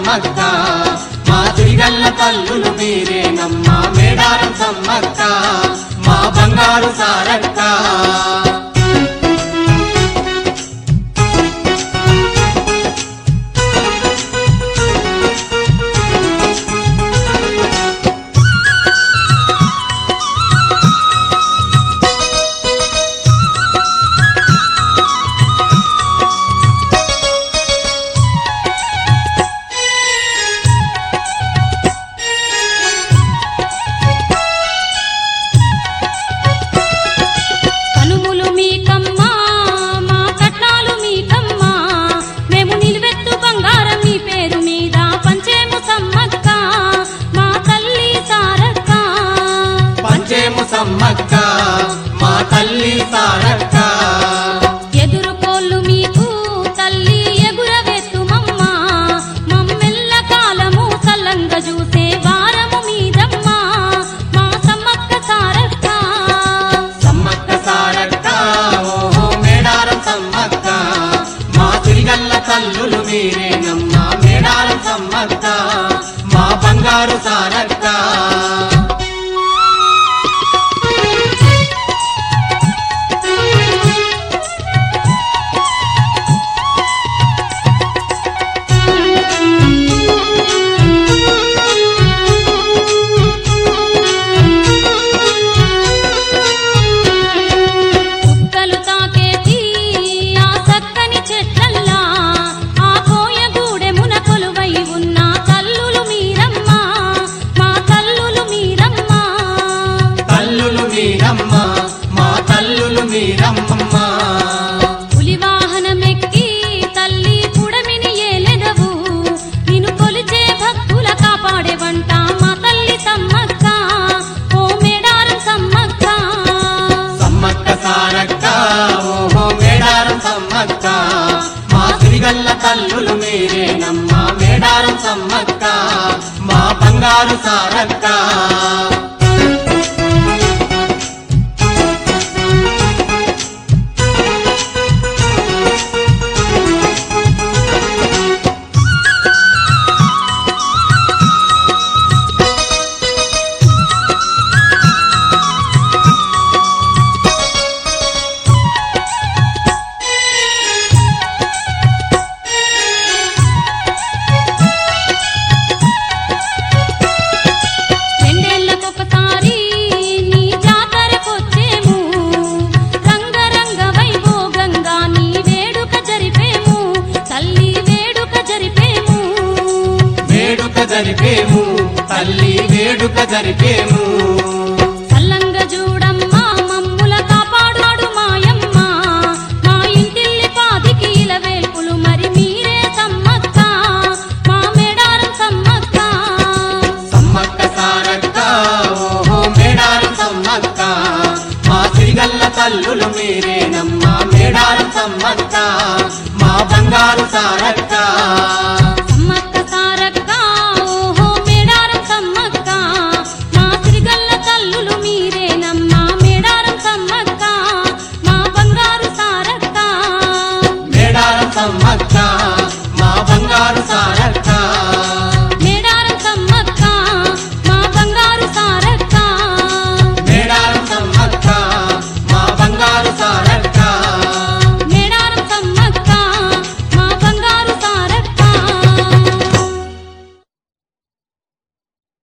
సమ్మక్క మా తిరిగల్ల తల్లులు మీరేనమ్మా మేడారం సమ్మక్క మా బంగారు సారక్క కనుములు మీకమ్మా మా కట్నాలు మీకమ్మా మేము నిలువెత్తు బంగారం మీ పేరు మీద పంచేము సమ్మక్క మా తల్లి సారక్క పంచేము సమ్మక్క మా తల్లి సారక్క ఎదురు కోళ్ళు మీకు తల్లి ఎగురవెత్తుమమ్మా మమ్మెల్ల కాలము చల్లంగా చూసే వారము మీదమ్మా మా సమ్మక్క సారక్క సమ్మక్క సారక్క ఓహో మేడారం సమ్మక్క మా తిరిగల్ల తల్లులు మీరేనమ్మా మేడారం సమ్మక్క మా బంగారు సారక్క కుక్కలు తాకేటి ఆ చక్కని చెట్లల్లా ఆ కోయ గూడెమున కొలువై ఉన్న తల్లులు మీరమ్మ మా తల్లులు మీరమ్మ తల్లులు మీరమ్మ మా తల్లులు మీరమ్మ పులి వాహనమెక్కి తల్లి పుడమిని ఏలెదవు నిన్ను కొలిచే భక్తుల కాపాడే వంట మా తల్లి సమ్మక్క ఓ మేడారం సమ్మక్క సమ్మక్క సారక్క ఓహో మేడారం సమ్మక్క మా తిరిగల్ల తల్లులు మీరేనమ్మా మేడారం సమ్మక్క మా బంగారు సారక్క రెండేళ్లకొకసారి నీ జాతరకొచ్చేము రంగరంగ వైభోగంగా నీ వేడుక జరిపేము తల్లి వేడుక జరిపేము వేడుక జరిపేము తల్లి వేడుక జరిపేము చల్లంగ చూడమ్మా మమ్ముల కాపాడు మాయమ్మ మా ఇంటిల్లి పాదికి ఇలవేల్పులు మరి మీరే సమ్మక్క మా మేడారం సమ్మక్క సమ్మక్క సారక్క ఓహో మేడారం సమ్మక్క మా తిరిగల్ల తల్లులు మీరేనమ్మా మేడారం సమ్మక్క మా బంగారు సారక్క